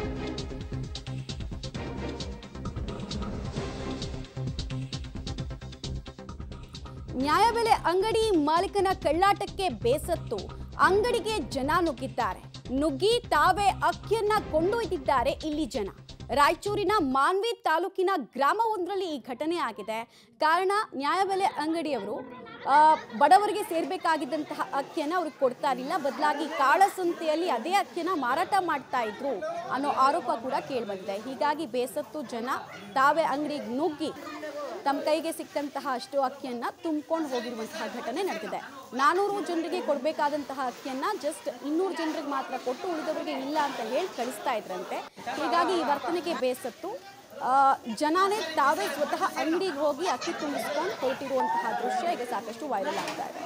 ನ್ಯಾಯಬೆಲೆ ಅಂಗಡಿ ಮಾಲೀಕನ ಕಳ್ಳಾಟಕ್ಕೆ ಬೇಸತ್ತು ಅಂಗಡಿಗೆ ಜನ ನುಗ್ಗಿದ್ದಾರೆ ನುಗ್ಗಿ ತಾವೇ ಅಕ್ಕಿಯನ್ನ ಕೊಂಡೊಯ್ದಿದ್ದಾರೆ ಇಲ್ಲಿ ಜನ ರಾಯಚೂರಿನ ಮಾನ್ವಿ ತಾಲೂಕಿನ ಗ್ರಾಮವೊಂದರಲ್ಲಿ ಈ ಘಟನೆ ಆಗಿದೆ ಕಾರಣ ನ್ಯಾಯಬೆಲೆ ಅಂಗಡಿಯವರು ಆ, ಬಡವರಿಗೆ ಸೇರ್ಬೇಕಾಗಿದ್ದಂತಹ ಅಕ್ಕಿಯನ್ನ ಅವ್ರಿಗೆ ಕೊಡ್ತಾ ಇರಲಿಲ್ಲ ಬದಲಾಗಿ ಕಾಳಸಂತೆಯಲ್ಲಿ ಅದೇ ಅಕ್ಕಿಯನ್ನ ಮಾರಾಟ ಮಾಡ್ತಾ ಇದ್ರು ಅನ್ನೋ ಆರೋಪ ಕೂಡ ಕೇಳಿಬಂದಿದೆ ಹೀಗಾಗಿ ಬೇಸತ್ತು ಜನ ತಾವೇ ಅಂಗಡಿಗೆ ನುಗ್ಗಿ ತಮ್ಮ ಕೈಗೆ ಸಿಕ್ಕಂತಹ ಅಷ್ಟು ಅಕ್ಕಿಯನ್ನ ತುಂಬಿಕೊಂಡು ಹೋಗಿರುವಂತಹ ಘಟನೆ ನಡೆದಿದೆ ನಾನೂರು ಜನರಿಗೆ ಕೊಡಬೇಕಾದಂತಹ ಅಕ್ಕಿಯನ್ನ ಜಸ್ಟ್ ಇನ್ನೂರು ಜನರಿಗೆ ಮಾತ್ರ ಕೊಟ್ಟು ಉಳಿದವರಿಗೆ ಇಲ್ಲ ಅಂತ ಹೇಳಿ ಕಳಿಸ್ತಾ ಇದ್ರಂತೆ ಹೀಗಾಗಿ ಈ ವರ್ತನೆಗೆ ಬೇಸತ್ತು ಆ, ಜನಾನೇ ತಾವೇ ಸ್ವತಃ ಅಂಗಡಿಗೆ ಹೋಗಿ ಅಕ್ಕಿ ತುಂಬಿಸ್ಕೊಂಡು ಹೊರಟಿರುವಂತಹ ದೃಶ್ಯ ಈಗ ಸಾಕಷ್ಟು ವೈರಲ್ ಆಗ್ತಾ ಇದೆ